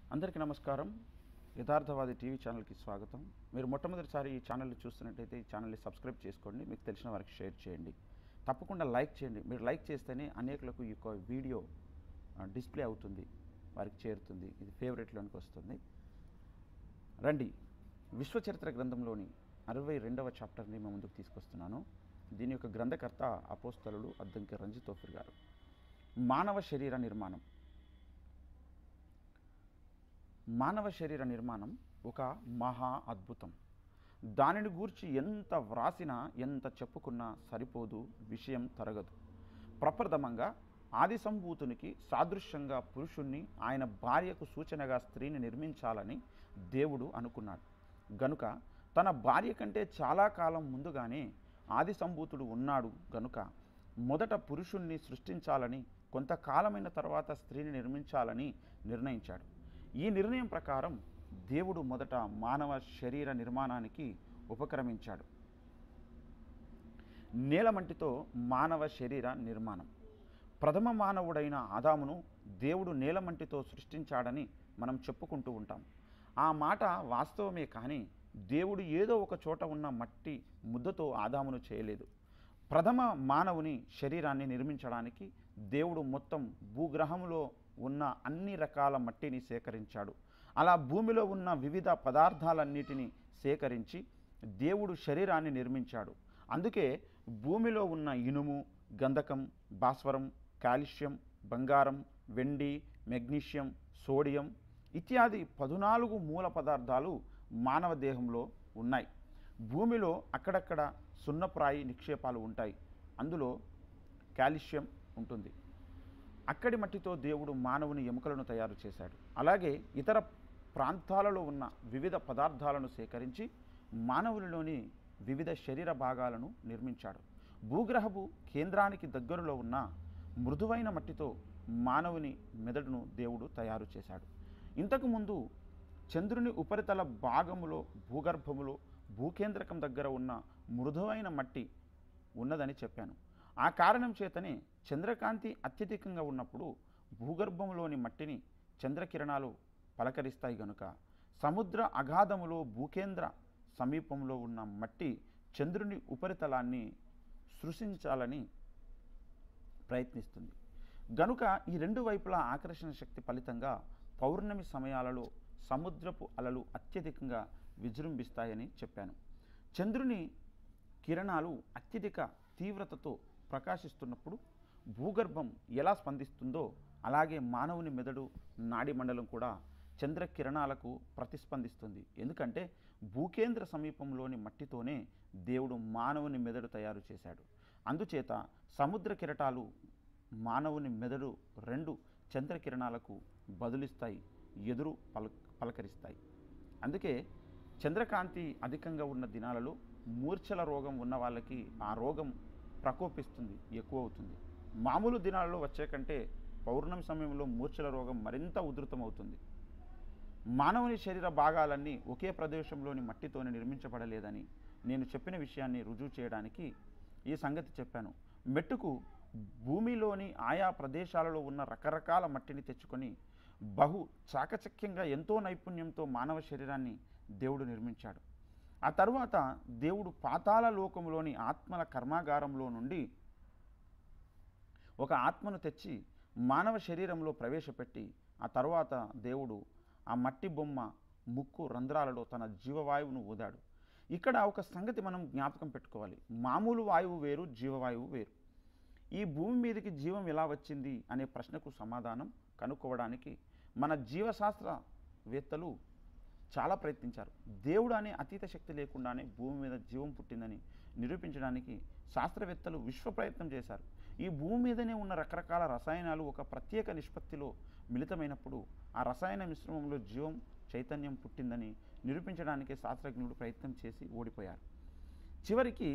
అందరికీ నమస్కారం యథార్థవాది టీవీ ఛానల్కి స్వాగతం మీరు మొట్టమొదటిసారి ఈ ఛానల్ని చూస్తున్నట్టయితే ఈ ఛానల్ని సబ్స్క్రైబ్ చేసుకోండి మీకు తెలిసిన వారికి షేర్ చేయండి తప్పకుండా లైక్ చేయండి మీరు లైక్ చేస్తేనే అనేకులకు ఈ యొక్క వీడియో ఆ, డిస్ప్లే అవుతుంది వారికి చేరుతుంది ఇది ఫేవరెట్లోనికి వస్తుంది రండి విశ్వచరిత్ర గ్రంథంలోని అరవై రెండవ చాప్టర్ని మేము ముందుకు తీసుకొస్తున్నాను దీని యొక్క గ్రంథకర్త అపోస్తలుడు అద్దంకి రంజితోఫిర్ గారు మానవ శరీర నిర్మాణం మానవ శరీర నిర్మాణం ఒక మహా అద్భుతం దానిని గూర్చి ఎంత వ్రాసినా ఎంత చెప్పుకున్నా సరిపోదు విషయం తరగదు ప్రప్రథమంగా ఆది సంభూతునికి సాదృశ్యంగా పురుషుణ్ణి ఆయన భార్యకు సూచనగా స్త్రీని నిర్మించాలని దేవుడు అనుకున్నాడు గనుక తన భార్య కంటే చాలా కాలం ముందుగానే ఆది సంభూతుడు ఉన్నాడు గనుక మొదట పురుషుణ్ణి సృష్టించాలని కొంతకాలమైన తర్వాత స్త్రీని నిర్మించాలని నిర్ణయించాడు ఈ నిర్ణయం ప్రకారం దేవుడు మొదట మానవ శరీర నిర్మాణానికి ఉపక్రమించాడు నేలమంటితో మానవ శరీర నిర్మాణం ప్రథమ మానవుడైన ఆదామును దేవుడు నేలమంటితో సృష్టించాడని మనం చెప్పుకుంటూ ఉంటాం ఆ మాట వాస్తవమే కానీ దేవుడు ఏదో ఒక చోట ఉన్న మట్టి ముద్దతో ఆదామును చేయలేదు ప్రథమ మానవుని శరీరాన్ని నిర్మించడానికి దేవుడు మొత్తం భూగ్రహంలో ఉన్న అన్ని రకాల మట్టిని సేకరించాడు అలా భూమిలో ఉన్న వివిధ పదార్థాలన్నిటిని సేకరించి దేవుడు శరీరాన్ని నిర్మించాడు అందుకే భూమిలో ఉన్న ఇనుము గంధకం భాస్వరం కాల్షియం బంగారం వెండి మెగ్నీషియం సోడియం ఇత్యాది పద్నాలుగు మూల పదార్థాలు మానవ దేహంలో ఉన్నాయి భూమిలో అక్కడక్కడ సున్నప్రాయి నిక్షేపాలు ఉంటాయి అందులో కాల్షియం ఉంటుంది అక్కడి మట్టితో దేవుడు మానవుని ఎముకలను తయారు చేశాడు అలాగే ఇతర ప్రాంతాలలో ఉన్న వివిధ పదార్థాలను సేకరించి మానవునిలోని వివిధ శరీర భాగాలను నిర్మించాడు భూగ్రహపు కేంద్రానికి దగ్గరలో ఉన్న మృదువైన మట్టితో మానవుని మెదడును దేవుడు తయారు చేశాడు ఇంతకుముందు చంద్రుని ఉపరితల భాగములో భూగర్భములో భూకేంద్రకం దగ్గర ఉన్న మృదువైన మట్టి ఉన్నదని చెప్పాను ఆ కారణం చేతనే చంద్రకాంతి అత్యధికంగా ఉన్నప్పుడు భూగర్భంలోని మట్టిని చంద్రకిరణాలు పలకరిస్తాయి గనుక సముద్ర అగాధములో భూకేంద్ర సమీపంలో ఉన్న మట్టి చంద్రుని ఉపరితలాన్ని సృష్టించాలని ప్రయత్నిస్తుంది గనుక ఈ రెండు వైపులా ఆకర్షణ శక్తి ఫలితంగా పౌర్ణమి సమయాలలో సముద్రపు అలలు అత్యధికంగా విజృంభిస్తాయని చెప్పాను చంద్రుని కిరణాలు అత్యధిక తీవ్రతతో ప్రకాశిస్తున్నప్పుడు భూగర్భం ఎలా స్పందిస్తుందో అలాగే మానవుని మెదడు నాడి మండలం కూడా చంద్ర కిరణాలకు ప్రతిస్పందిస్తుంది ఎందుకంటే భూకేంద్ర సమీపంలోని మట్టితోనే దేవుడు మానవుని మెదడు తయారు చేశాడు అందుచేత సముద్ర కిరటాలు మానవుని మెదడు రెండు చంద్రకిరణాలకు బదులిస్తాయి ఎదురు పల పలకరిస్తాయి అందుకే చంద్రకాంతి అధికంగా ఉన్న దినాలలో మూర్ఛల రోగం ఉన్న వాళ్ళకి ఆ రోగం ప్రకోపిస్తుంది ఎక్కువ అవుతుంది మామూలు దినాలలో వచ్చే కంటే పౌర్ణమి సమయంలో మూర్ఛల రోగం మరింత ఉధృతమవుతుంది మానవుని శరీర భాగాలన్నీ ఒకే ప్రదేశంలోని మట్టితోనే నిర్మించబడలేదని నేను చెప్పిన విషయాన్ని రుజువు చేయడానికి ఈ సంగతి చెప్పాను మెట్టుకు భూమిలోని ఆయా ప్రదేశాలలో ఉన్న రకరకాల మట్టిని తెచ్చుకొని బహు చాకచక్యంగా ఎంతో నైపుణ్యంతో మానవ శరీరాన్ని దేవుడు నిర్మించాడు ఆ తరువాత దేవుడు పాతాళ లోకంలోని ఆత్మల కర్మాగారంలో నుండి ఒక ఆత్మను తెచ్చి మానవ శరీరంలో ప్రవేశపెట్టి ఆ తరువాత దేవుడు ఆ మట్టి బొమ్మ ముక్కు రంధ్రాలలో తన జీవవాయువును ఊదాడు ఇక్కడ ఒక సంగతి మనం జ్ఞాపకం పెట్టుకోవాలి మామూలు వాయువు వేరు జీవవాయువు వేరు ఈ భూమి మీదకి జీవం ఎలా వచ్చింది అనే ప్రశ్నకు సమాధానం కనుక్కోవడానికి మన జీవశాస్త్రవేత్తలు చాలా ప్రయత్నించారు దేవుడు అనే అతీత శక్తి లేకుండానే భూమి మీద జీవం పుట్టిందని నిరూపించడానికి శాస్త్రవేత్తలు విశ్వ ప్రయత్నం చేశారు ఈ భూమి మీదనే ఉన్న రకరకాల రసాయనాలు ఒక ప్రత్యేక నిష్పత్తిలో మిళితమైనప్పుడు ఆ రసాయన మిశ్రమంలో జీవం చైతన్యం పుట్టిందని నిరూపించడానికి శాస్త్రజ్ఞులు ప్రయత్నం చేసి ఓడిపోయారు చివరికి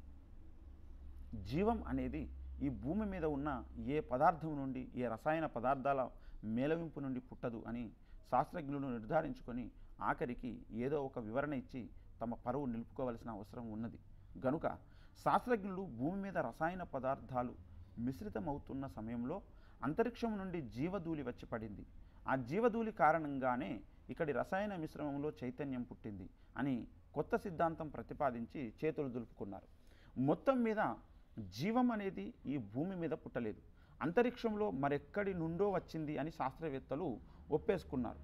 జీవం అనేది ఈ భూమి మీద ఉన్న ఏ పదార్థం నుండి ఏ రసాయన పదార్థాల మేలవింపు నుండి పుట్టదు అని శాస్త్రజ్ఞులు నిర్ధారించుకొని ఆఖరికి ఏదో ఒక వివరణ ఇచ్చి తమ పరువు నిలుపుకోవలసిన అవసరం ఉన్నది గనుక శాస్త్రజ్ఞులు భూమి మీద రసాయన పదార్థాలు మిశ్రితమవుతున్న సమయంలో అంతరిక్షం నుండి జీవధూళి వచ్చి పడింది ఆ జీవధూళి కారణంగానే ఇక్కడి రసాయన మిశ్రమంలో చైతన్యం పుట్టింది అని కొత్త సిద్ధాంతం ప్రతిపాదించి చేతులు దులుపుకున్నారు మొత్తం మీద జీవం అనేది ఈ భూమి మీద పుట్టలేదు అంతరిక్షంలో మరెక్కడి నుండో వచ్చింది అని శాస్త్రవేత్తలు ఒప్పేసుకున్నారు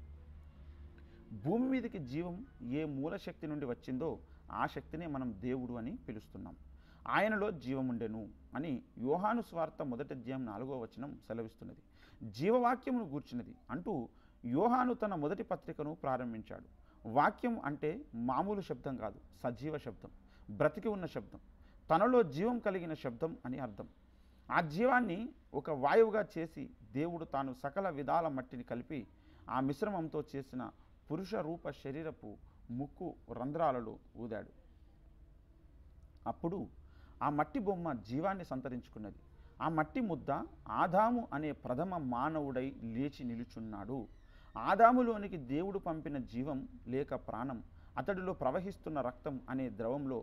భూమి మీదకి జీవం ఏ మూల శక్తి నుండి వచ్చిందో ఆ శక్తినే మనం దేవుడు అని పిలుస్తున్నాం ఆయనలో జీవం ఉండెను అని యోహాను స్వార్థ మొదటి అధ్యాయం నాలుగో వచనం సెలవిస్తున్నది జీవవాక్యమును గూర్చినది అంటూ యోహాను తన మొదటి పత్రికను ప్రారంభించాడు వాక్యం అంటే మామూలు శబ్దం కాదు సజీవ శబ్దం బ్రతికి ఉన్న శబ్దం తనలో జీవం కలిగిన శబ్దం అని అర్థం ఆ జీవాన్ని ఒక వాయువుగా చేసి దేవుడు తాను సకల విధాల మట్టిని కలిపి ఆ మిశ్రమంతో చేసిన పురుష రూప శరీరపు ముక్కు రంధ్రాలలో ఊదాడు అప్పుడు ఆ మట్టి బొమ్మ జీవాన్ని సంతరించుకున్నది ఆ మట్టి ముద్ద ఆదాము అనే ప్రథమ మానవుడై లేచి నిలుచున్నాడు ఆదాములోనికి దేవుడు పంపిన జీవం లేక ప్రాణం అతడిలో ప్రవహిస్తున్న రక్తం అనే ద్రవంలో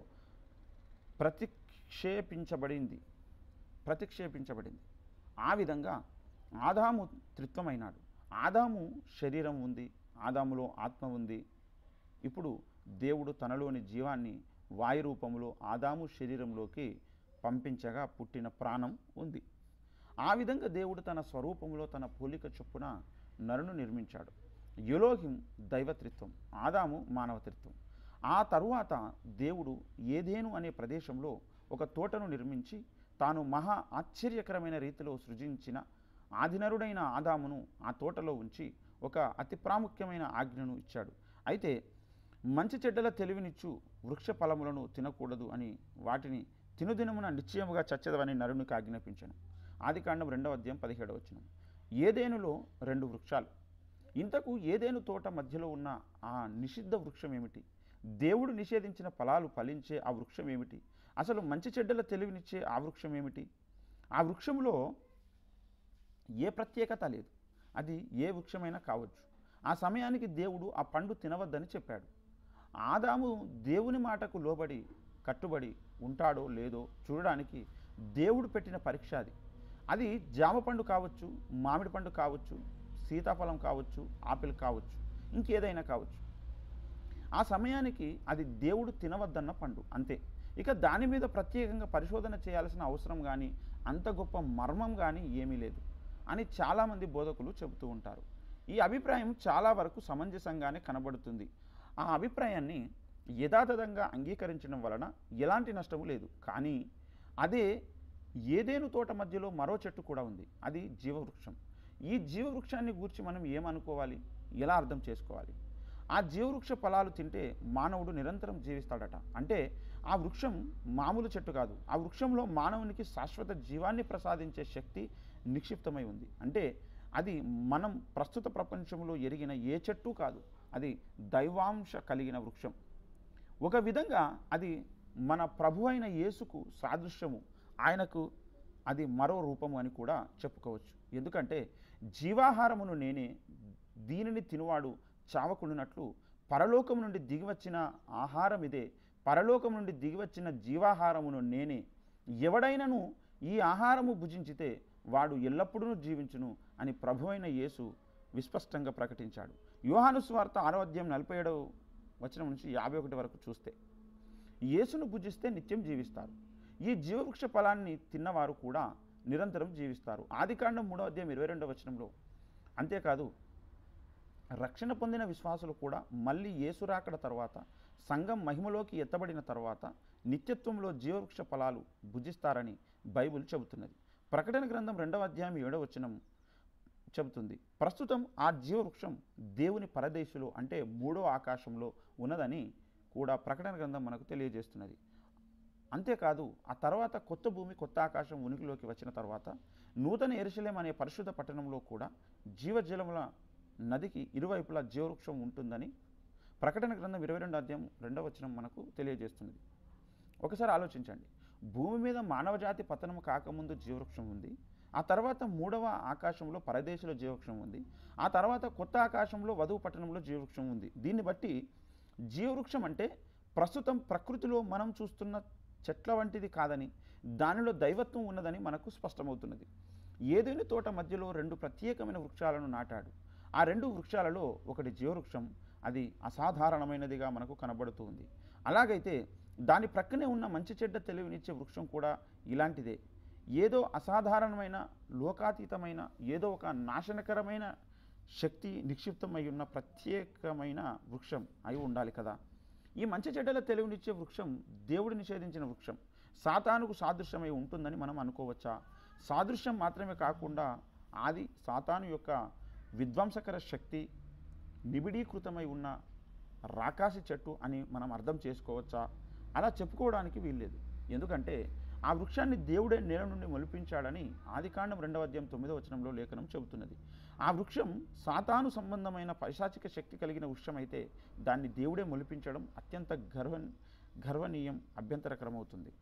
ప్రతిక్షేపించబడింది ప్రతిక్షేపించబడింది ఆ విధంగా ఆదాము త్రిత్వమైనాడు ఆదాము శరీరం ఉంది ఆదాములో ఆత్మ ఉంది ఇప్పుడు దేవుడు తనలోని జీవాన్ని వాయు రూపంలో ఆదాము శరీరంలోకి పంపించగా పుట్టిన ప్రాణం ఉంది ఆ విధంగా దేవుడు తన స్వరూపంలో తన పోలిక చొప్పున నరును నిర్మించాడు యులోహిం దైవత్రిత్వం ఆదాము మానవత్రిత్వం ఆ తరువాత దేవుడు ఏదేను అనే ప్రదేశంలో ఒక తోటను నిర్మించి తాను మహా ఆశ్చర్యకరమైన రీతిలో సృజించిన ఆదినరుడైన ఆదామును ఆ తోటలో ఉంచి ఒక అతి ప్రాముఖ్యమైన ఆజ్ఞను ఇచ్చాడు అయితే మంచి చెడ్డల తెలివినిచ్చు వృక్ష ఫలములను తినకూడదు అని వాటిని తినుదినమున నిశ్చయముగా చచ్చదవని నరునికి ఆజ్ఞాపించను ఆదికాండం రెండవ అధ్యాయం పదిహేడవ వచ్చిన ఏదేనులో రెండు వృక్షాలు ఇంతకు ఏదేను తోట మధ్యలో ఉన్న ఆ నిషిద్ధ వృక్షం ఏమిటి దేవుడు నిషేధించిన ఫలాలు ఫలించే ఆ వృక్షం ఏమిటి అసలు మంచి చెడ్డల తెలివినిచ్చే ఆ వృక్షం ఏమిటి ఆ వృక్షంలో ఏ ప్రత్యేకత లేదు అది ఏ వృక్షమైనా కావచ్చు ఆ సమయానికి దేవుడు ఆ పండు తినవద్దని చెప్పాడు ఆదాము దేవుని మాటకు లోబడి కట్టుబడి ఉంటాడో లేదో చూడడానికి దేవుడు పెట్టిన పరీక్ష అది అది జామ పండు కావచ్చు మామిడి పండు కావచ్చు సీతాఫలం కావచ్చు ఆపిల్ కావచ్చు ఇంకేదైనా కావచ్చు ఆ సమయానికి అది దేవుడు తినవద్దన్న పండు అంతే ఇక దాని మీద ప్రత్యేకంగా పరిశోధన చేయాల్సిన అవసరం కానీ అంత గొప్ప మర్మం కానీ ఏమీ లేదు అని చాలామంది బోధకులు చెబుతూ ఉంటారు ఈ అభిప్రాయం చాలా వరకు సమంజసంగానే కనబడుతుంది ఆ అభిప్రాయాన్ని యథాతథంగా అంగీకరించడం వలన ఎలాంటి నష్టము లేదు కానీ అదే ఏదేను తోట మధ్యలో మరో చెట్టు కూడా ఉంది అది జీవవృక్షం ఈ జీవవృక్షాన్ని గూర్చి మనం ఏమనుకోవాలి ఎలా అర్థం చేసుకోవాలి ఆ జీవవృక్ష ఫలాలు తింటే మానవుడు నిరంతరం జీవిస్తాడట అంటే ఆ వృక్షం మామూలు చెట్టు కాదు ఆ వృక్షంలో మానవునికి శాశ్వత జీవాన్ని ప్రసాదించే శక్తి నిక్షిప్తమై ఉంది అంటే అది మనం ప్రస్తుత ప్రపంచంలో ఎరిగిన ఏ చెట్టు కాదు అది దైవాంశ కలిగిన వృక్షం ఒక విధంగా అది మన ప్రభు అయిన యేసుకు సాదృశ్యము ఆయనకు అది మరో రూపము అని కూడా చెప్పుకోవచ్చు ఎందుకంటే జీవాహారమును నేనే దీనిని తినువాడు చావకుండునట్లు పరలోకం నుండి దిగివచ్చిన ఆహారం ఇదే పరలోకం నుండి దిగివచ్చిన జీవాహారమును నేనే ఎవడైనను ఈ ఆహారము భుజించితే వాడు ఎల్లప్పుడూ జీవించును అని ప్రభువైన యేసు విస్పష్టంగా ప్రకటించాడు యోహాను స్వార్త ఆరో అధ్యాయం నలభై ఏడవ వచనం నుంచి యాభై ఒకటి వరకు చూస్తే యేసును భుజిస్తే నిత్యం జీవిస్తారు ఈ జీవవృక్ష ఫలాన్ని తిన్నవారు కూడా నిరంతరం జీవిస్తారు ఆదికాండం మూడో అధ్యాయం ఇరవై రెండవ వచనంలో అంతేకాదు రక్షణ పొందిన విశ్వాసులు కూడా మళ్ళీ యేసు రాకడ తర్వాత సంఘం మహిమలోకి ఎత్తబడిన తర్వాత నిత్యత్వంలో జీవవృక్ష ఫలాలు భుజిస్తారని బైబిల్ చెబుతున్నది ప్రకటన గ్రంథం రెండవ అధ్యాయం ఏడవ వచనం చెబుతుంది ప్రస్తుతం ఆ జీవవృక్షం దేవుని పరదేశులో అంటే మూడో ఆకాశంలో ఉన్నదని కూడా ప్రకటన గ్రంథం మనకు తెలియజేస్తున్నది అంతేకాదు ఆ తర్వాత కొత్త భూమి కొత్త ఆకాశం ఉనికిలోకి వచ్చిన తర్వాత నూతన ఎరుసలేం అనే పరిశుద్ధ పట్టణంలో కూడా జీవజలముల నదికి ఇరువైపులా జీవవృక్షం ఉంటుందని ప్రకటన గ్రంథం ఇరవై రెండు అధ్యాయం రెండవ వచనం మనకు తెలియజేస్తున్నది ఒకసారి ఆలోచించండి భూమి మీద మానవజాతి పతనం కాకముందు జీవవృక్షం ఉంది ఆ తర్వాత మూడవ ఆకాశంలో పరదేశుల జీవవృక్షం ఉంది ఆ తర్వాత కొత్త ఆకాశంలో వధువు పట్టణంలో జీవవృక్షం ఉంది దీన్ని బట్టి జీవవృక్షం అంటే ప్రస్తుతం ప్రకృతిలో మనం చూస్తున్న చెట్ల వంటిది కాదని దానిలో దైవత్వం ఉన్నదని మనకు స్పష్టమవుతున్నది ఏదేని తోట మధ్యలో రెండు ప్రత్యేకమైన వృక్షాలను నాటాడు ఆ రెండు వృక్షాలలో ఒకటి జీవవృక్షం అది అసాధారణమైనదిగా మనకు కనబడుతూ ఉంది అలాగైతే దాని ప్రక్కనే ఉన్న మంచి చెడ్డ తెలివినిచ్చే వృక్షం కూడా ఇలాంటిదే ఏదో అసాధారణమైన లోకాతీతమైన ఏదో ఒక నాశనకరమైన శక్తి నిక్షిప్తమై ఉన్న ప్రత్యేకమైన వృక్షం అయి ఉండాలి కదా ఈ మంచి చెడ్డల తెలివినిచ్చే వృక్షం దేవుడు నిషేధించిన వృక్షం సాతానుకు సాదృశ్యమై ఉంటుందని మనం అనుకోవచ్చా సాదృశ్యం మాత్రమే కాకుండా ఆది సాతాను యొక్క విధ్వంసకర శక్తి నిబిడీకృతమై ఉన్న రాకాసి చెట్టు అని మనం అర్థం చేసుకోవచ్చా అలా చెప్పుకోవడానికి వీల్లేదు ఎందుకంటే ఆ వృక్షాన్ని దేవుడే నేల నుండి మొలిపించాడని ఆదికాండం రెండవ అధ్యాయం తొమ్మిదవ వచనంలో లేఖనం చెబుతున్నది ఆ వృక్షం సాతాను సంబంధమైన పైశాచిక శక్తి కలిగిన వృక్షం అయితే దాన్ని దేవుడే మొలిపించడం అత్యంత గర్వ గర్వనీయం అభ్యంతరకరమవుతుంది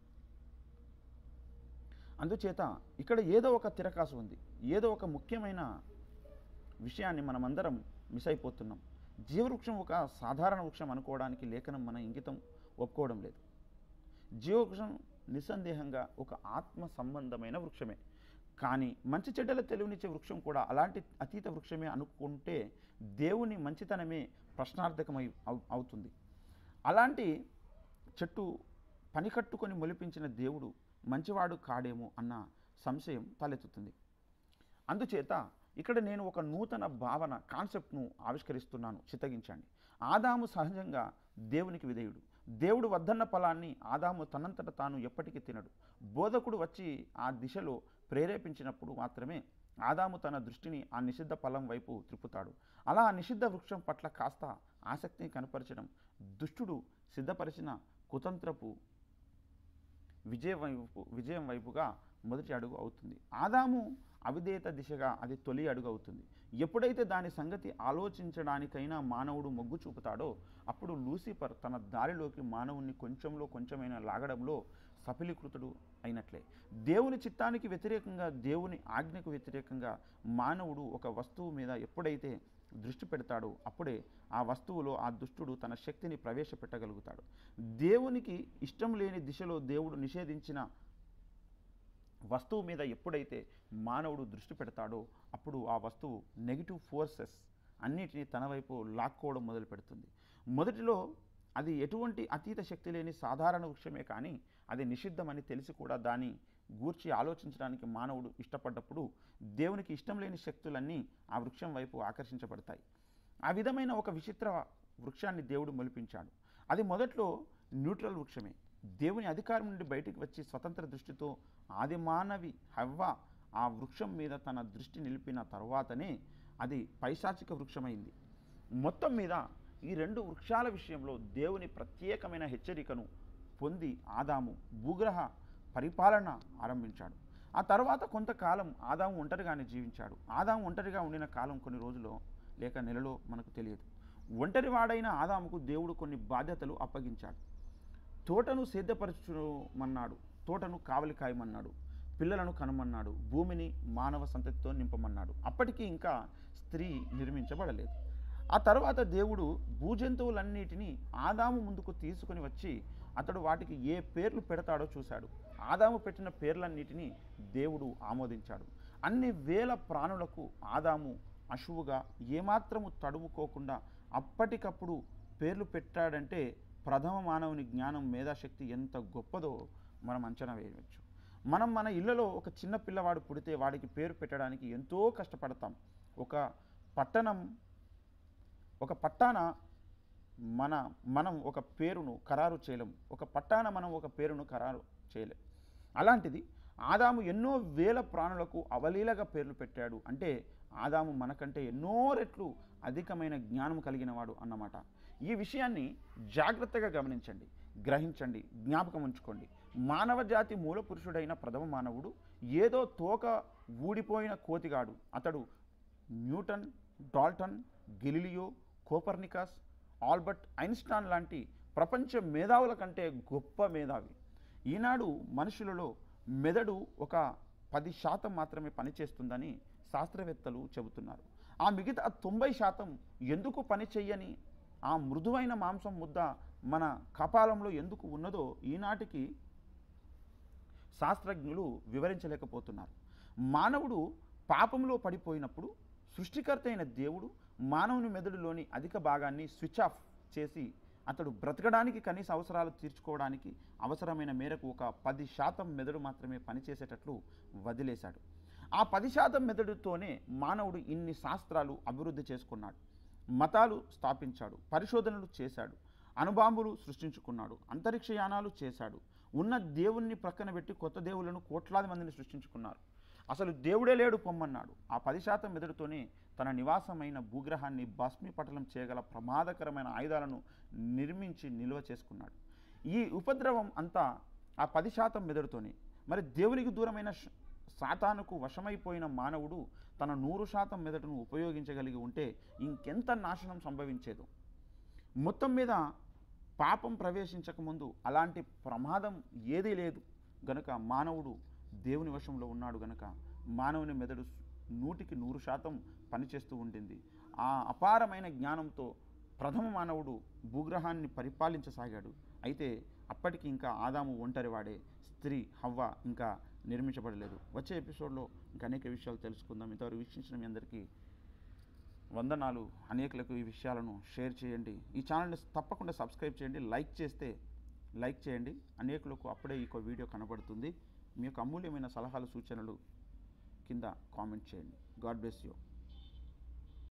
అందుచేత ఇక్కడ ఏదో ఒక తిరకాసు ఉంది ఏదో ఒక ముఖ్యమైన విషయాన్ని మనమందరం మిస్ అయిపోతున్నాం జీవవృక్షం ఒక సాధారణ వృక్షం అనుకోవడానికి లేఖనం మన ఇంగితం ఒప్పుకోవడం లేదు జీవవృక్షం నిస్సందేహంగా ఒక ఆత్మ సంబంధమైన వృక్షమే కానీ మంచి చెడ్డల తెలివినిచ్చే వృక్షం కూడా అలాంటి అతీత వృక్షమే అనుకుంటే దేవుని మంచితనమే ప్రశ్నార్థకమై అవు- అవుతుంది అలాంటి చెట్టు పనికట్టుకొని మొలిపించిన దేవుడు మంచివాడు కాడేమో అన్న సంశయం తలెత్తుతుంది అందుచేత ఇక్కడ నేను ఒక నూతన భావన కాన్సెప్ట్ను ఆవిష్కరిస్తున్నాను చిత్తగించండి ఆదాము సహజంగా దేవునికి విధేయుడు దేవుడు వద్దన్న ఫలాన్ని ఆదాము తనంతట తాను ఎప్పటికీ తినడు బోధకుడు వచ్చి ఆ దిశలో ప్రేరేపించినప్పుడు మాత్రమే ఆదాము తన దృష్టిని ఆ నిషిద్ధ ఫలం వైపు త్రిప్పుతాడు అలా ఆ నిషిద్ధ వృక్షం పట్ల కాస్త ఆసక్తిని కనపరచడం దుష్టుడు సిద్ధపరిచిన కుతంత్రపు విజయ వైపు విజయం వైపుగా మొదటి అడుగు అవుతుంది ఆదాము అవిధేయత దిశగా అది తొలి అడుగు అవుతుంది ఎప్పుడైతే దాని సంగతి ఆలోచించడానికైనా మానవుడు మొగ్గు చూపుతాడో అప్పుడు లూసిఫర్ తన దారిలోకి మానవుణ్ణి కొంచెంలో కొంచెమైనా లాగడంలో సఫలీకృతుడు అయినట్లే దేవుని చిత్తానికి వ్యతిరేకంగా దేవుని ఆజ్ఞకు వ్యతిరేకంగా మానవుడు ఒక వస్తువు మీద ఎప్పుడైతే దృష్టి పెడతాడో అప్పుడే ఆ వస్తువులో ఆ దుష్టుడు తన శక్తిని ప్రవేశపెట్టగలుగుతాడు దేవునికి ఇష్టం లేని దిశలో దేవుడు నిషేధించిన వస్తువు మీద ఎప్పుడైతే మానవుడు దృష్టి పెడతాడో అప్పుడు ఆ వస్తువు నెగిటివ్ ఫోర్సెస్ అన్నిటినీ తన వైపు లాక్కోవడం మొదలు పెడుతుంది మొదటిలో అది ఎటువంటి అతీత శక్తి లేని సాధారణ వృక్షమే కానీ అది నిషిద్ధమని తెలిసి కూడా దాని గూర్చి ఆలోచించడానికి మానవుడు ఇష్టపడ్డప్పుడు దేవునికి ఇష్టం లేని శక్తులన్నీ ఆ వృక్షం వైపు ఆకర్షించబడతాయి ఆ విధమైన ఒక విచిత్ర వృక్షాన్ని దేవుడు మొలిపించాడు అది మొదట్లో న్యూట్రల్ వృక్షమే దేవుని అధికారం నుండి బయటికి వచ్చి స్వతంత్ర దృష్టితో ఆది మానవి హవ్వ ఆ వృక్షం మీద తన దృష్టి నిలిపిన తర్వాతనే అది పైశాచిక వృక్షమైంది మొత్తం మీద ఈ రెండు వృక్షాల విషయంలో దేవుని ప్రత్యేకమైన హెచ్చరికను పొంది ఆదాము భూగ్రహ పరిపాలన ఆరంభించాడు ఆ తర్వాత కొంతకాలం ఆదాము ఒంటరిగానే జీవించాడు ఆదాము ఒంటరిగా ఉండిన కాలం కొన్ని రోజులో లేక నెలలో మనకు తెలియదు ఒంటరివాడైన ఆదాముకు దేవుడు కొన్ని బాధ్యతలు అప్పగించాడు తోటను సేద్యపరచుమన్నాడు తోటను కావలి కాయమన్నాడు పిల్లలను కనమన్నాడు భూమిని మానవ సంతతితో నింపమన్నాడు అప్పటికి ఇంకా స్త్రీ నిర్మించబడలేదు ఆ తర్వాత దేవుడు భూజంతువులన్నిటినీ ఆదాము ముందుకు తీసుకొని వచ్చి అతడు వాటికి ఏ పేర్లు పెడతాడో చూశాడు ఆదాము పెట్టిన పేర్లన్నిటినీ దేవుడు ఆమోదించాడు అన్ని వేల ప్రాణులకు ఆదాము అశువుగా ఏమాత్రము తడుముకోకుండా అప్పటికప్పుడు పేర్లు పెట్టాడంటే ప్రథమ మానవుని జ్ఞానం మేధాశక్తి ఎంత గొప్పదో మనం అంచనా వేయవచ్చు మనం మన ఇళ్ళలో ఒక చిన్న పిల్లవాడు పుడితే వాడికి పేరు పెట్టడానికి ఎంతో కష్టపడతాం ఒక పట్టణం ఒక పట్టాన మన మనం ఒక పేరును ఖరారు చేయలేం ఒక పట్టాన మనం ఒక పేరును ఖరారు చేయలేం అలాంటిది ఆదాము ఎన్నో వేల ప్రాణులకు అవలీలగా పేర్లు పెట్టాడు అంటే ఆదాము మనకంటే ఎన్నో రెట్లు అధికమైన జ్ఞానం కలిగిన వాడు అన్నమాట ఈ విషయాన్ని జాగ్రత్తగా గమనించండి గ్రహించండి జ్ఞాపకం ఉంచుకోండి మానవ జాతి మూల పురుషుడైన ప్రథమ మానవుడు ఏదో తోక ఊడిపోయిన కోతిగాడు అతడు Newton Dalton Galileo Copernicus Albert Einstein లాంటి ప్రపంచ మేధావుల కంటే గొప్ప మేధావి ఈనాడు మనుషులలో మెదడు ఒక పది శాతం మాత్రమే పనిచేస్తుందని శాస్త్రవేత్తలు చెబుతున్నారు ఆ మిగతా తొంభై శాతం ఎందుకు పని చెయ్యని ఆ మృదువైన మాంసం ముద్ద మన కపాలంలో ఎందుకు ఉన్నదో ఈనాటికి శాస్త్రజ్ఞులు వివరించలేకపోతున్నారు మానవుడు పాపంలో పడిపోయినప్పుడు సృష్టికర్త అయిన దేవుడు మానవుని మెదడులోని అధిక భాగాన్ని స్విచ్ ఆఫ్ చేసి అతడు బ్రతకడానికి కనీస అవసరాలు తీర్చుకోవడానికి అవసరమైన మేరకు ఒక పది శాతం మెదడు మాత్రమే పనిచేసేటట్లు వదిలేశాడు ఆ పది శాతం మెదడుతోనే మానవుడు ఇన్ని శాస్త్రాలు అభివృద్ధి చేసుకున్నాడు మతాలు స్థాపించాడు పరిశోధనలు చేశాడు అణుబాంబులు సృష్టించుకున్నాడు అంతరిక్ష యానాలు చేశాడు ఉన్న దేవుణ్ణి ప్రక్కన పెట్టి కొత్త దేవులను కోట్లాది మందిని సృష్టించుకున్నారు అసలు దేవుడే లేడు పొమ్మన్నాడు ఆ పది శాతం మెదడుతోనే తన నివాసమైన భూగ్రహాన్ని భస్మీపటలం చేయగల ప్రమాదకరమైన ఆయుధాలను నిర్మించి నిల్వ చేసుకున్నాడు ఈ ఉపద్రవం అంతా ఆ పది శాతం మెదడుతోనే మరి దేవునికి దూరమైన శ- సాతానుకు వశమైపోయిన మానవుడు తన నూరు శాతం మెదడును ఉపయోగించగలిగి ఉంటే ఇంకెంత నాశనం సంభవించేదో మొత్తం మీద పాపం ప్రవేశించకముందు అలాంటి ప్రమాదం ఏదీ లేదు గనుక మానవుడు దేవుని వశంలో ఉన్నాడు గనుక మానవుని మెదడు నూటికి నూరు శాతం పనిచేస్తూ ఉండింది ఆ అపారమైన జ్ఞానంతో ప్రథమ మానవుడు భూగ్రహాన్ని పరిపాలించసాగాడు అయితే అప్పటికి ఇంకా ఆదాము ఒంటరివాడే స్త్రీ హవ్వ ఇంకా నిర్మించబడలేదు వచ్చే ఎపిసోడ్లో ఇంకా అనేక విషయాలు తెలుసుకుందాం ఇంతవరకు వీక్షించిన మీ అందరికీ వందనాలు అనేకులకు ఈ విషయాలను షేర్ చేయండి ఈ ఛానల్ని తప్పకుండా సబ్స్క్రైబ్ చేయండి లైక్ చేస్తే లైక్ చేయండి అనేకులకు అప్పుడే ఈ వీడియో కనబడుతుంది మీ యొక్క అమూల్యమైన సలహాలు సూచనలు కింద కామెంట్ చేయండి గాడ్ బ్లెస్ యూ